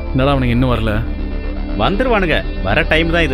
என்னடா அவனுக்கு இன்னும் வரல வந்துருவானுங்க வர டைம் தான் இது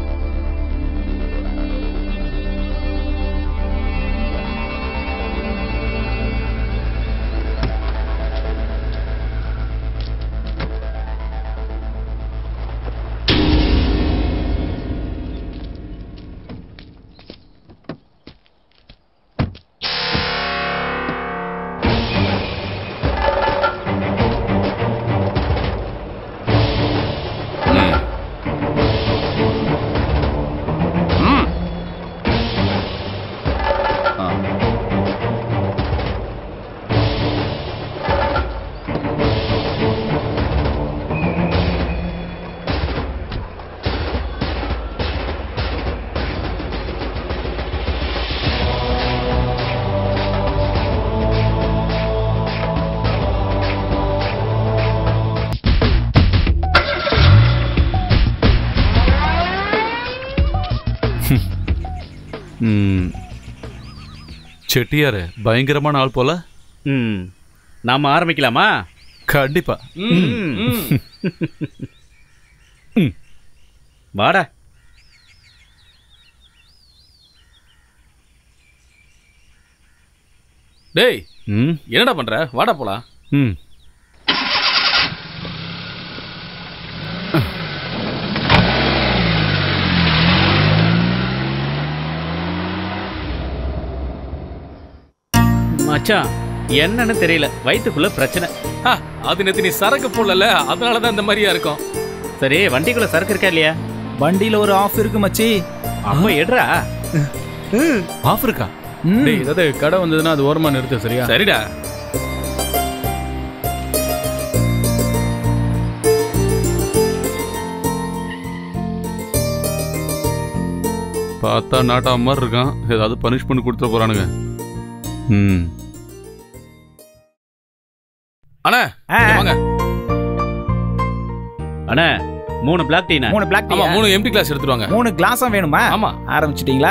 ம். செட்டியாரு பயங்கரமான ஆள் போல ம் நாம ஆரம்பிக்கலாமா கண்டிப்பா வாடா டேய் ம் என்னடா பண்ற வாடா போலாம் ம் மச்சான் என்னன்னு தெரியல வயித்துக்குள்ள பிரச்சனை ஆ, அது நேத்து நீ சரக்கு போடல அதனால தான் இந்த மாதிரியா இருக்கும் சரி வண்டிக்குள்ள சரக்கு இருக்கா இல்லையா வண்டியில ஒரு ஆஃப் இருக்கு மச்சி அப்ப எடுறா ஆஃப் இருக்கா ம். டேய் ஏதாவது கடை வந்ததுன்னா அது ஓரமா நிறுத்து சரியா சரிடா பார்த்தா நாட்டா மாதிரி இருக்கான் ஏதாவது பனிஷ் பண்ணி கொடுத்துட போறானுங்க ம் அண்ணா ஆ, இங்க வாங்க அண்ணா மூணு பிளாக் டீனா மூணு பிளாக் ஆமா மூணு எம்டி கிளாஸ் எடுத்துட்டு வாங்க மூணு கிளாஸும் வேணுமா ஆமா ஆரம்பிச்சிட்டீங்களா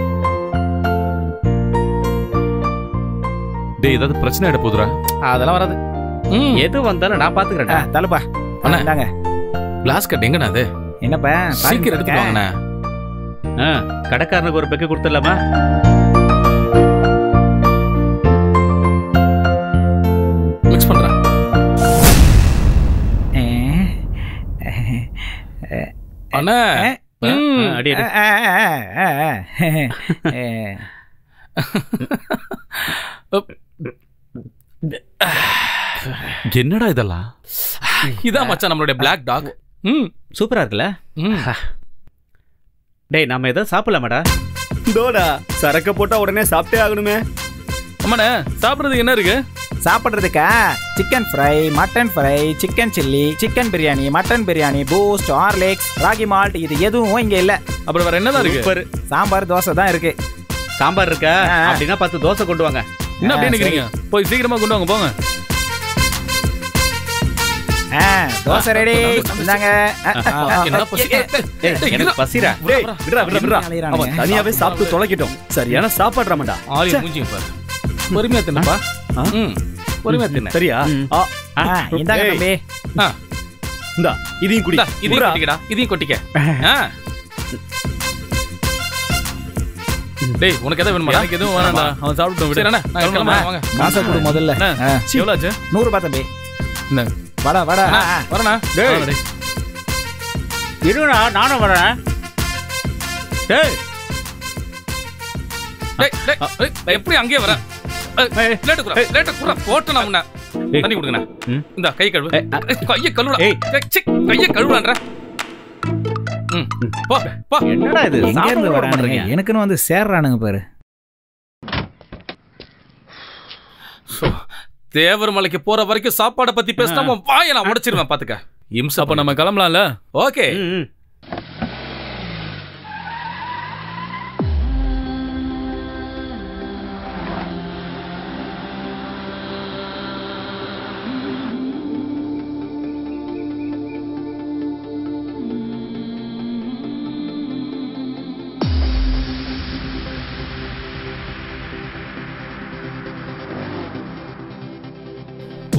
டேய் ஏதாவது பிரச்சனை ஆயிட போதுரா அதெல்லாம் வராது ம் எது வந்தாலும் நான் ஆ, பாத்துக்கிறேன்டா தலப்பா அண்ணா. இந்தாங்க கிளாஸ் கட் எங்கண்ணா அது என்னப்பா சீக்கிரம் எடுத்துட்டு வாங்கண்ணா ஆ, கடைக்காரனுக்கு ஒரு பெக்கு கொடுத்துடலாமா மிக்ஸ் பண்றேன் அண்ணா ஆ, ம். அடி அடி என்னடா இதெல்லாம் இதான் மச்சான் நம்மளுடைய பிளாக் டாக் ம் சூப்பரா இருக்குல்ல ம் டேய் நாம ஏதோ சாப்பிடலாமாடா தோடா சரக்க போட்டா உடனே சாப்பிட்டே ஆகணுமே அம்மாண்ணே சாப்பிட்றதுக்கு என்ன இருக்கு சாப்பிட்றதுக்கா chicken fry mutton fry chicken chilli chicken biryani mutton biryani Boost Horlicks ragi malt இது எதுவும் இங்க இல்ல அப்புறம் வேற என்னதான் இருக்கு சூப்பர் சாம்பார் தோசை தான் இருக்கு சாம்பார் இருக்கா ஆ. அப்படின்னா பத்து தோசை கொண்டு வாங்க என்ன அப்படியே ஆ, நிக்கிறீங்க போய் சீக்கிரமா கொண்டு வாங்க போங்க ஆ, தோசை ரெடி இந்தாங்க ஆ, ஆ, ஆ. என்ன பசி ஏய், எனக்கு பசிரா டேய் விடுறா விடுறா விடுறா அலையுறானுங்க. அவன் தனியாவே சாப்பிட்டு தொலைக்கட்டும் சரியான சாப்பாடுறாமடா ஆலிய மூஞ்சிங்க பாரு பொறுமையா தின்னப்பா ம் பொறுமையா தின்ன சரியா ம். ஆ, ஆ, இந்தாங்க ஏய், தம்பி ஆ இந்தா இதையும் குடி இந்தா, இதையும் குடுறா. கொட்டிக்கடா இதையும் கொட்டிக்க ஆ டேய் உனக்கு எதாவது வேணுமா எனக்கு எதுவும் வேணாம்டா அவன் சாப்பிட்டு சரி அண்ணா நான் கிளம்புறேன் வாங்க காசை கொடு முதல்ல அண்ணா, ஆ, எவ்வளவு ஆச்சு நூறு ரூபாய் தம்பி இந்த வாடா வாடா அண்ணா, ஆ, வரேண்ணா டேய். இருடா நானும் வரேன் டேய் டேய், டேய், டேய், நான் எப்படி அங்கேயே வரேன் ஏய், லேட்டு குடுறா, லேட்டு குடுறா, போட்டு நான் உன்னை. தண்ணி கொடுங்கண்ணா. ம். இந்தா, கை கழுவு. ஏய், அ- ஏய், கையை கழுவுடா. ஏய். ஏய், சீ, கையை கழுவுடான்றா. ம், போ, போ. என்னடா இது எங்க சாப்பிட இருந்து விட வரானுங்க மாட்டேங்கிறீங்க. எனக்குன்னு வந்து சேர்றானுங்க பாரு சோ, தேவர் மலைக்கு போற வரைக்கும் சாப்பாடை பத்தி பேசினா உன் வாயை நான் உடைச்சிருவேன் பாத்துக்க இம்சை அப்ப நம்ம கிளம்பலாம்ல ஓகே ம், ம்.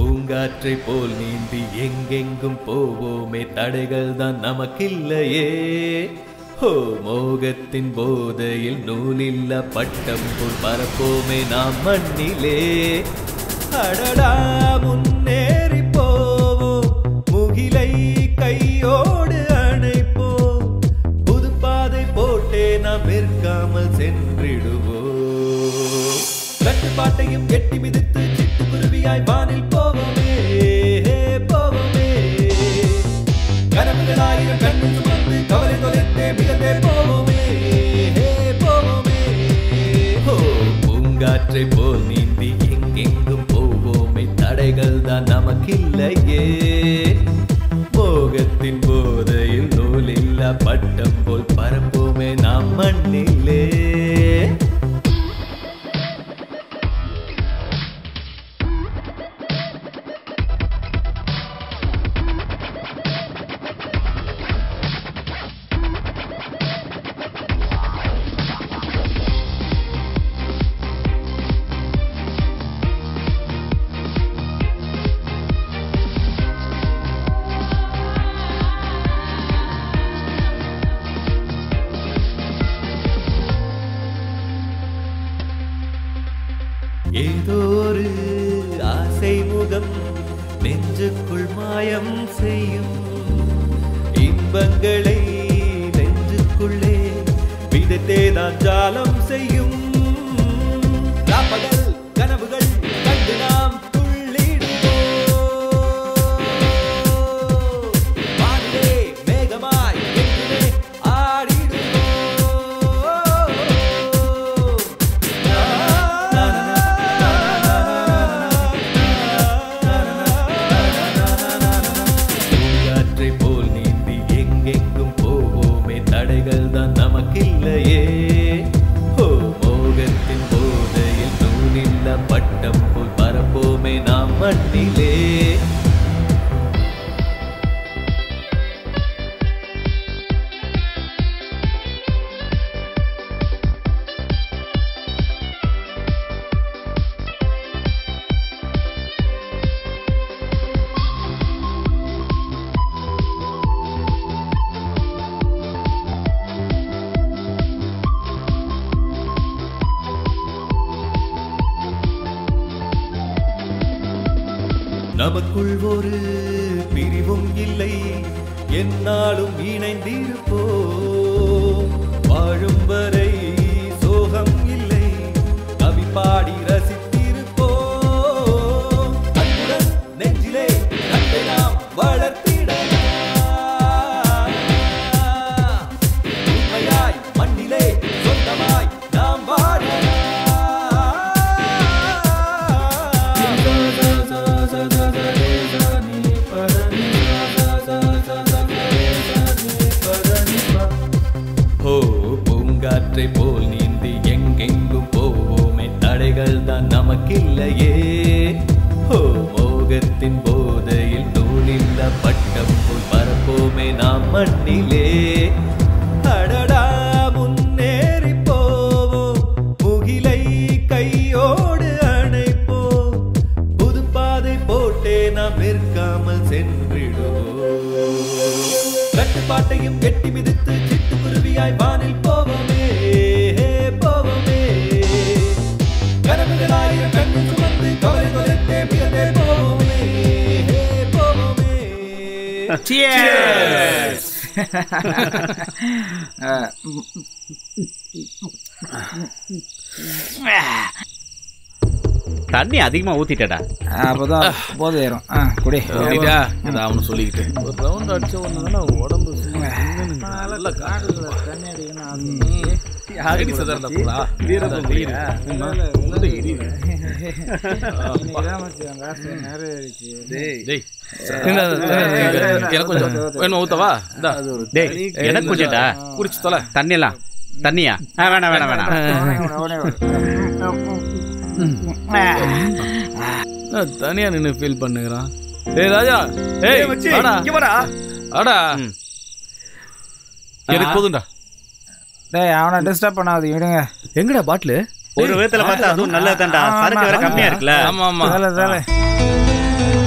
பூங்காற்றை போல் நீந்தி எங்கெங்கும் போவோமே தடைகள் தான் நமக்கில்லையே ஹோ மோகத்தின் போதையில் நூலில்ல பட்டம் போல் பரப்போமே நாம் மண்ணிலே அடடா முன்னேறி போவோம் முகிலை கையோடு அணைப்போம் புது பாதை போட்டே நாம் நிற்காமல் சென்றிடுவோம் கட்டுப்பாட்டையும் எட்டி மிதித்து சிட்டுக்குருவியாய் வானில் போவோமே போவோமே கனவுகள் ஆயிரம் கண்ணில் சுமந்து கவலை தொலைத்தே மிதந்தே போவோமே போவோமே ஓ பூங்காற்றை போல் நீந்தி எங்கெங்கும் போவோமே தடைகள் தான் நமக்கில்லையே மோகத்தின் போதையில் நூலில்லா பட்டம் போல் பரப்போமே நாம் மண்ணிலே ஏதோ ஒரு ஆசை முகம் நெஞ்சுக்குள் மாயம் செய்யும் இன்பங்களை நெஞ்சுக்குள்ளே விதத்தே தான் ஜாலம் செய்யும் ராப்பகல் கனவுகள் கண்டு நாம் துள்ளிடுவோம் வானிலே மேகமாய் என்றுமே ஆடிடுவோம் பூங்காற்றை போல் நீந்தி எங்கெங்கும் போவோமே தடைகள் தான் நமக்கில்லையே ஓ மோகத்தின் போதையில் நூலில்ல பட்டம் போல் பரப்போமே நாம் மண்ணிலே நமக்குள் ஒரு பிரிவும் இல்லை என்னாலும் இணைந்திருப்போம் வாழும் வரை சோகம் இல்லை கவி பாடி ரசித்திருப்போம் அன்புடன் நெஞ்சிலே அன்பை நாம் வளர்த்திடலாம் உண்மையாய் மண்ணிலே சொந்தமாய் நாம் ஓ பூங்காற்றை போல் நீந்தி எங்கெங்கும் போவோமே தடைகள் தான் நமக்கில்லையே ஓ மோகத்தின் போதையில் நூலில்ல பட்டம் போல் பரப்போமே நாம் மண்ணிலே அடடா முன்னேறி போவோம் முகிலை கையோடு அணைப்போம் புது பாதை போட்டே நாம் நிற்காமல் சென்றிடுவோம் கட்டுப்பாட்டையும் கெட்டி மிதித்து சிட்டுக்குருவியாய் வானில் போவோமே போவோமே கனவுகள் ஆயிரம் கண்ணில் சுமந்து கவலை தொலைத்தே மிகந்தே போவோமே போவோமே Cheers! தண்ணி அதிகமா ஊத்திட்டடா அப்போதான் போதை ஏறும் ஆ குடி அப்படிடா இதை அவனு சொல்லிக்கிட்டு ஒரு ரவுண்ட் அடிச்ச ஒன்று உடம்பு சும்மா நல்லா காட்டுல தண்ணி அடிக்கணும் யாரடி சதறலப்பா டேய் இந்த, இந்த, இந்த, எனக்கு கொஞ்சம் வேணும் ஊத்தவா இந்தா டேய் எனக்கு கொஞ்சம்டா குடிச்சு தொலை தண்ணி எல்லாம் தண்ணியா ஆ, வேணாம் வேணாம் வேணாம் நான் தனியா நின்னு ஃபீல் பண்ணுகிறான் டேய் ராஜா ஏய் வாடா அடா ம். எனக்கு போதும்டா டேய் அவனை டிஸ்டர்ப் பண்ணாது விடுங்க எங்கடா பாட்டிலு ஒரு விதத்துல பார்த்தா அதுவும் நல்லதுதான்டா சரக்கு வேற கம்மியா இருக்குல்ல ஆமா ஆமா வேலை வேலை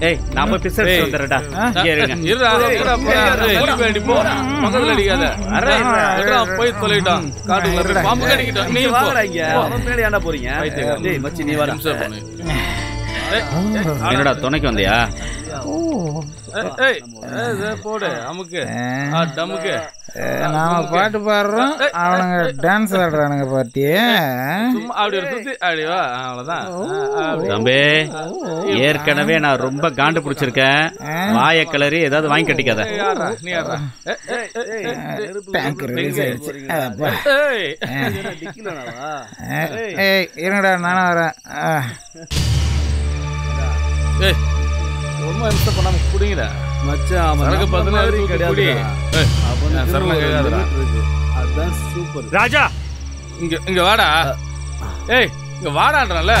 ஏய் நான் போய் பிசர் ஏய். வந்துடுறேன்டா ஆ? இங்கே இருங்க இருடா, இருடா, போடா. ஏய், எலிக்கு வேண்டி போ. பக்கத்துல அடிக்காத. இருடா, போய் தொலைட்டான். காட்டுக்குள்ள போய் பாம்பு கடிக்கிட்டோம். நீ போ. வாங்கடா இங்க போ. அவன் பின்னாடி ஏன்டா போறீங்க பைத்தியக்காரன். டேய் மச்சி நீ வாடா நிமிஷம் பண்ணு. என்னடா துணைக்கு வந்தியா ஏய், ஏய், ஏய், இதை போடு அமுக்கு ஆ, டமுக்கு நாம பாட்டு பாடுறோம் அவனுங்க டான்ஸ் ஆடுறானுங்க பாத்தியே சும்மா அப்படி ஒரு சுத்தி அப்படி வா அவ்வளவுதான் ஆ, அப்படி. தம்பி ஏற்கனவே நான் ரொம்ப காண்டு பிடிச்சிருக்கேன் வாய கிளறி ஏதாவது வாங்கி கட்டிக்காத ஏய், ஆடுறா, நீ ஆடுறா. ஏய், ஏய், ஏய், ஏய், டேங்க் ரிலீஸ் ஆயிடுச்சு அப்பா. ஏய். ஏய் இருங்கடா நானும் வரேன் ஆ. ஏய், ரொம்ப இம்சை பண்ணாம குடிங்கடா மச்சான் அவன் சரக்கு நம்ம பதினாறு மாதிரி குடி. கிடையாதுடா. ஏய், அவனுக்கு நான் சரக்கு ஒரு கேட்காதடா. limit இருக்கு. அதான் சூப்பர் ராஜா இங்க இங்க வாடா ஏய் இங்க வாடான்றல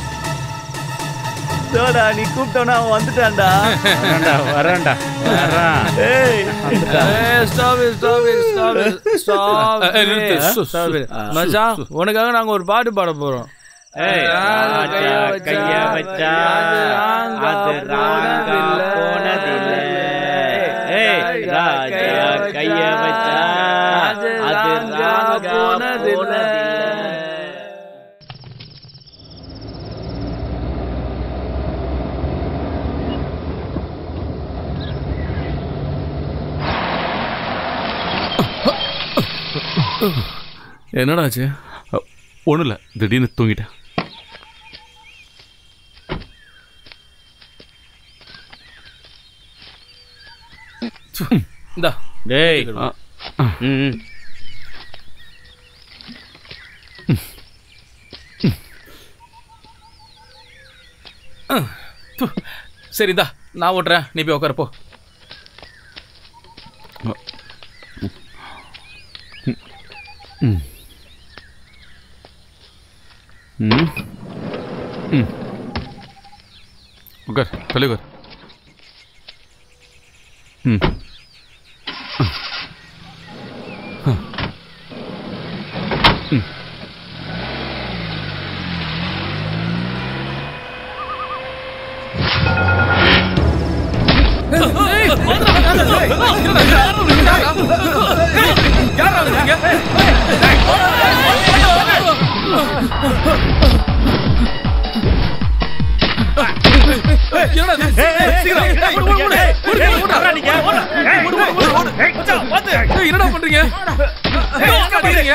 டோடா நீ கூப்பிட்டவனா அவன் வந்துட்டான்டா வரேன்டா வரேன்டா வரேன். ஏய் ஏய், stop it, stop it, stop it, stop ஏய், it, நிறுத்து. சு, stop சு. it. மச்சான் உனக்காக நாங்க ஒரு பாட்டு பாட போறோம் ஏய், ராஜா கைய வச்சா அது ராங்கா போனதில்லை ஏய் ராஜா கைய வச்சா அது ராங்கா போனதில்லை என்னடா ஆச்சு ஒன்றும் இல்லை திடீர்னு தூங்கிட்டேன் இந்தா டேய் ஆ, ம் சரி இந்தா நான் ஓட்டுறேன் நீ போய் உட்கார போ ம் ம் உட்கார் தள்ளி உட்கார் ம் ம் ஏய், என்னடா பண்றீங்க ஏய், என்ன பண்றீங்க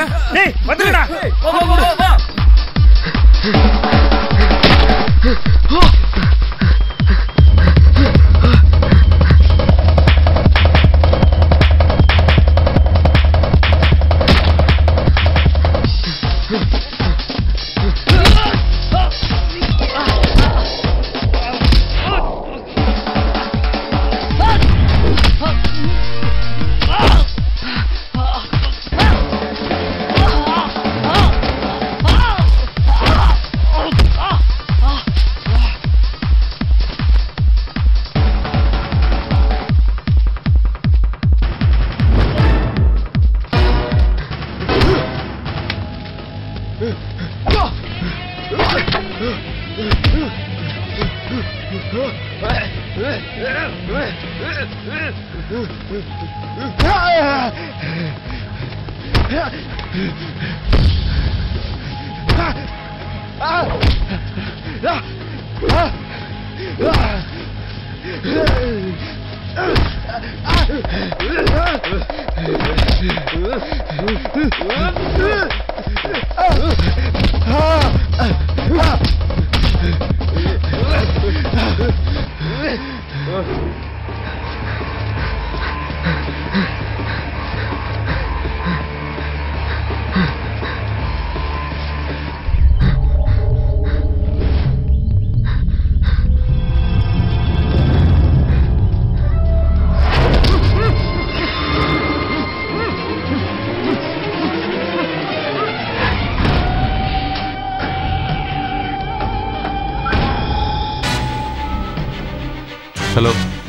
ஹலோ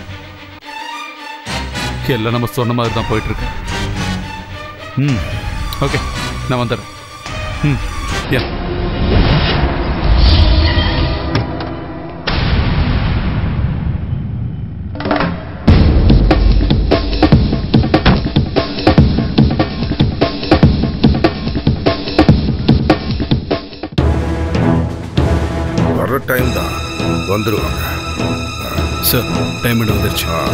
எல்லாம் நம்ம சொன்ன மாதிரி தான் போயிட்டு இருக்கு ம் ஓகே நான் வந்துடுறேன் ம் யா சொல்ற டைம் தான் வந்துருவாங்க சார் டைமண்ட் வந்துருச்சு ஆ.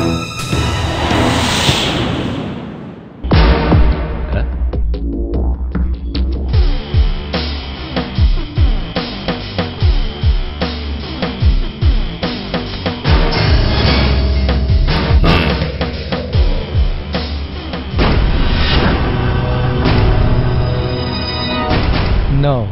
No.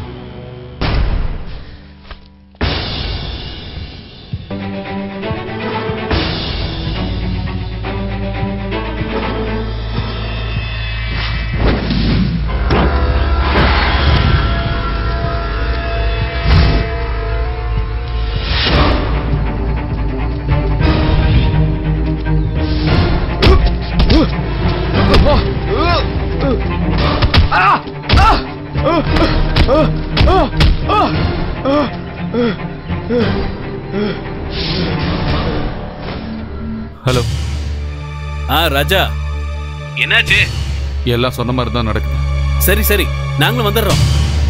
ஹலோ ஆ ராஜா என்னாச்சு எல்லாம் சொன்ன மாதிரி தான் நடக்குது சரி சரி நாங்களும் வந்துடுறோம்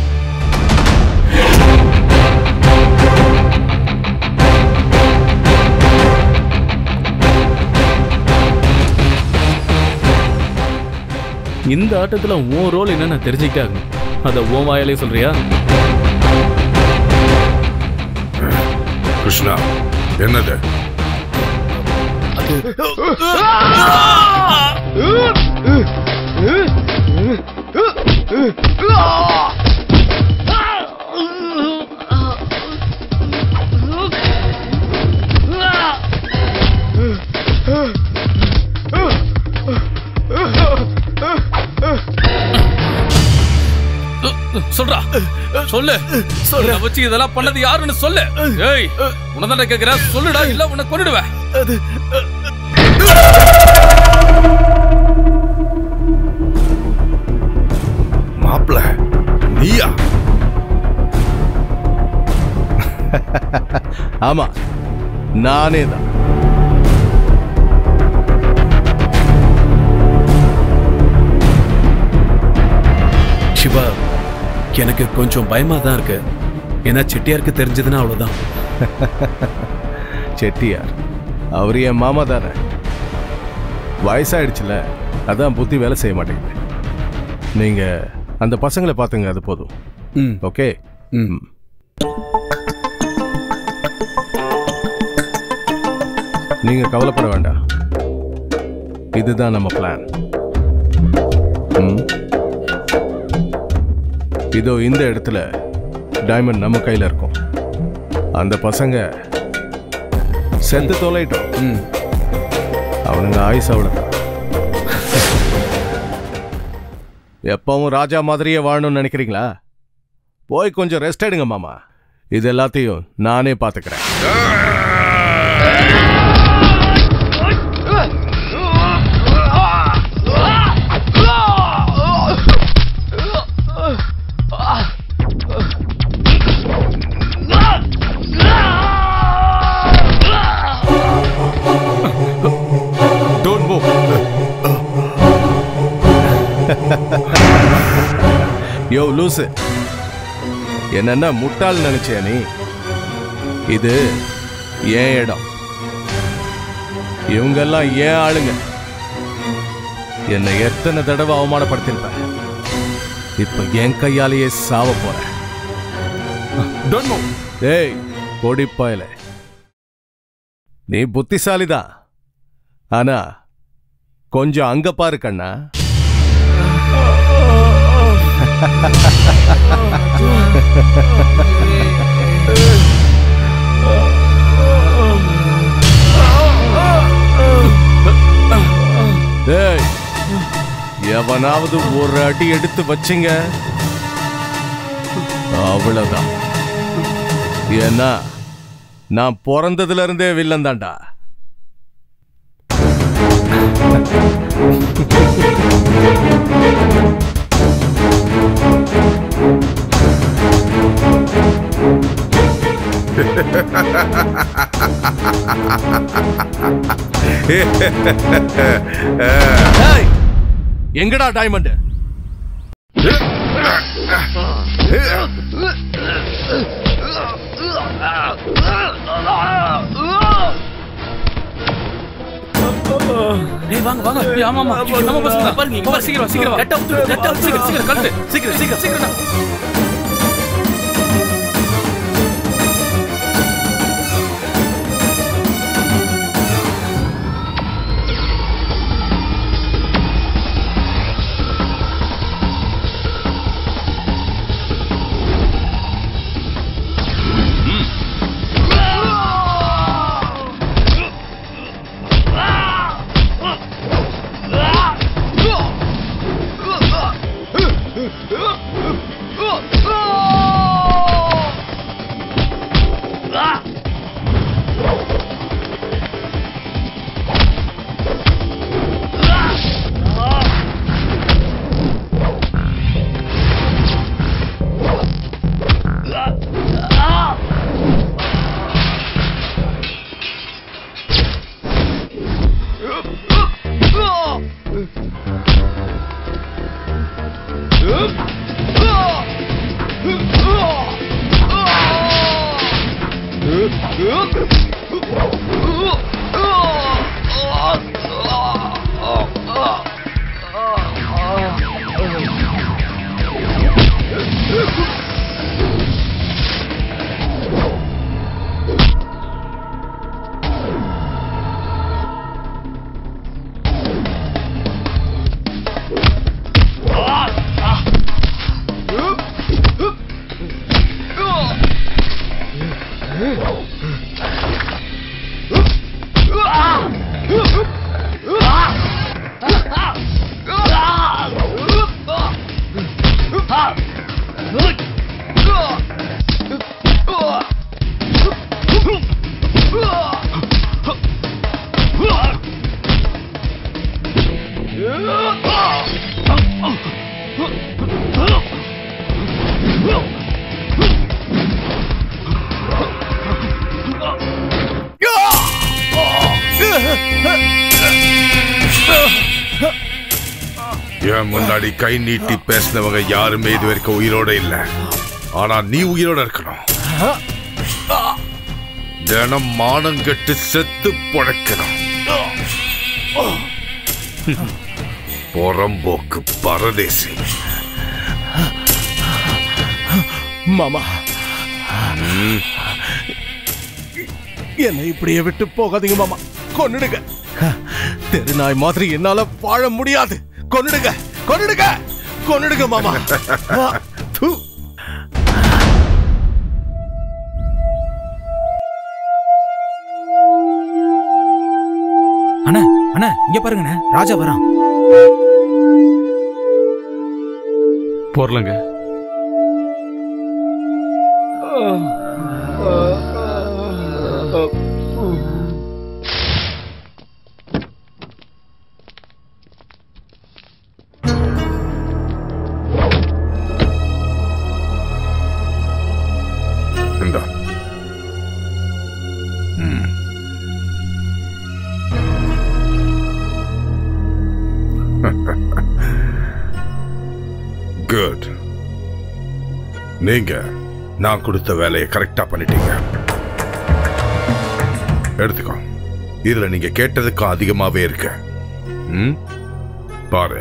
இந்த ஆட்டத்துல உன் ரோல் என்ன நான் தெரிஞ்சுக்கிட்டே ஆகணும் அதை உன் வாயாலே சொல்றியா கிருஷ்ணா என்னது சொல்றா சொல்லு சொல்ல வச்சு இதெல்லாம் பண்ணது யாருன்னு சொல்லு ஏய் உனதான கேக்குற சொல்லுடா இல்ல உன்னை கொன்னுடுவேன் மாப்பிள நீயா ஆமா நானே தான் சிவா எனக்கு கொஞ்சம் பயமா தான் இருக்கு ஏன்னா செட்டியாருக்கு தெரிஞ்சதுன்னா அவ்வளவுதான் செட்டியார் அவர் என் மாமா தானே வயசாயிடுச்சுல அதான் புத்தி வேலை செய்ய மாட்டேங்குது நீங்க அந்த பசங்களை பார்த்துங்க அது போதும் ம் ஓகே ம் நீங்க கவலைப்பட வேண்டாம் இதுதான் நம்ம பிளான் இதோ இந்த இடத்துல டைமண்ட் நம்ம கையில இருக்கும் அந்த பசங்க செத்து தொலைட்டோம் ம் அவனுங்க ஆயுஸ் அவ்வளோதான் எப்பவும் ராஜா மாதிரியே வாழணும்னு நினைக்கிறீங்களா போய் கொஞ்சம் ரெஸ்ட் எடுங்க மாமா இது எல்லாத்தையும் நானே பார்த்துக்கிறேன் டோன்ட் மூவ் யோ லூசு என்னென்ன முட்டாள் நினைச்சியா நீ இது ஏன் இடம் இவங்கெல்லாம் ஏன் ஆளுங்க என்னை எத்தனை தடவை அவமானப்படுத்திருப்பேன் இப்ப என் கையாலேயே சாவ போறேன் டோன்ட் மூவ் டேய் பொடிப்பாயில நீ புத்திசாலிதான் ஆனா கொஞ்சம் அங்க பாரு கண்ணா டேய் எவனாவது ஒரு அடி எடுத்து வச்சிங்க அவ்வளவுதான் ஏன்னா நான் பிறந்ததுல இருந்தே வில்லன் தான்டா ஏய், எங்கடா டைமண்ட் டேய் வாங்க வாங்க ஏய், ஆமா ஆமா நம்ம பசங்க தான். பாருங்க இங்க சீக்கிரம் வா, சீக்கிரம் வா. சீக்கிரம் சீக்கிரம் சீக்கிரம் கழட்டு சீக்கிரம் சீக்கிரம் சீக்கிரம் என் முன்னாடி கை நீட்டி பேசினவங்க யாருமே இது வரைக்கும் உயிரோட இல்ல ஆனா நீ உயிரோட இருக்கணும் தினம் மானம் கெட்டு செத்து பொழைக்கணும் புறம்போக்கு பரதேசி மாமா என்னை இப்படியே விட்டு போகாதீங்க மாமா கொன்னுடுங்க தெருநாய் மாதிரி என்னால வாழ முடியாது கொன்னுடுங்க கொன்னுடுங்க கொன்னுடுங்க மாமா தூ. அண்ணா அண்ணா இங்க பாருங்கண்ணே ராஜா வரான் போர்லங்க இந்தா. ம். குட் நீங்க நான் கொடுத்த வேலையை கரெக்டா பண்ணிட்டீங்க எடுத்துக்கோ இதுல நீங்க கேட்டதுக்கும் அதிகமாவே இருக்கு ம்? பாரு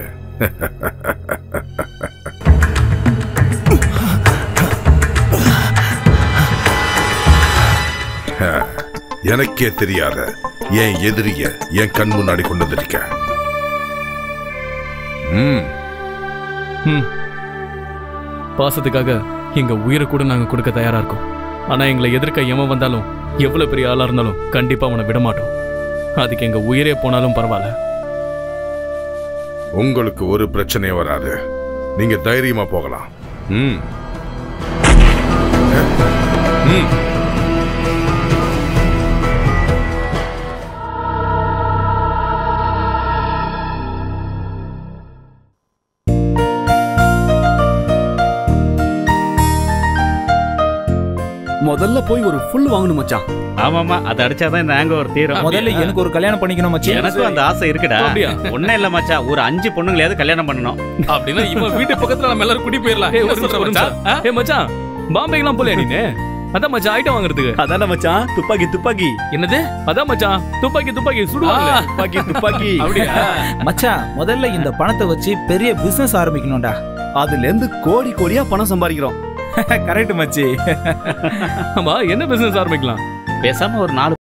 எனக்கே தெரியாத என் எதிரிய என் கண் முன்னாடி கொண்டு வந்திருக்க ம் ம். பாசத்துக்காக எங்க உயிரை கூட நாங்க கொடுக்க தயாரா இருக்கோம் ஆனா எங்களை எதிர்க்க எவன் வந்தாலும் எவ்வளவு பெரிய ஆளா இருந்தாலும் கண்டிப்பா அவனை விட மாட்டோம் அதுக்கு எங்க உயிரே போனாலும் பரவாயில்ல உங்களுக்கு ஒரு பிரச்சனையும் வராது நீங்க தைரியமா போகலாம் ம் ம் முதல்ல போய் ஒரு ஃபுல் வாங்கணும் மச்சான் ஆமாமா அதை அடிச்சாதான் இந்த ஹேங் ஓவர் தீரும் முதல்ல எனக்கு ஒரு கல்யாணம் பண்ணிக்கணும் மச்சி எனக்கும் அந்த ஆசை இருக்குடா அப்படியா? ஒன்னும் இல்ல மச்சான் ஒரு அஞ்சு பொண்ணுங்களையாவது கல்யாணம் பண்ணணும் அப்படின்னா இவன் வீட்டு பக்கத்துல நம்ம எல்லாரும் குடி போயிடலாம் ஏய், ஒரு நிமிஷம், ஒரு நிமிஷம். ஏய் மச்சான் பாம்பேக்கெல்லாம் போல நீனு அதான் மச்சான் ஐட்டம் வாங்குறதுக்கு அதான மச்சான் துப்பாக்கி துப்பாக்கி என்னது அதான் மச்சான் துப்பாக்கி துப்பாக்கி சுடுவாங்க துப்பாக்கி துப்பாக்கி அப்படியா மச்சான் முதல்ல இந்த பணத்தை வச்சு பெரிய பிசினஸ் ஆரம்பிக்கணும்டா அதுல இருந்து கோடி கோடியா பணம் சம்பாதிக்கிறோம் கரெக்ட் மச்சி ஆமா என்ன பிசினஸ் ஆரம்பிக்கலாம் பேசாம ஒரு நாலு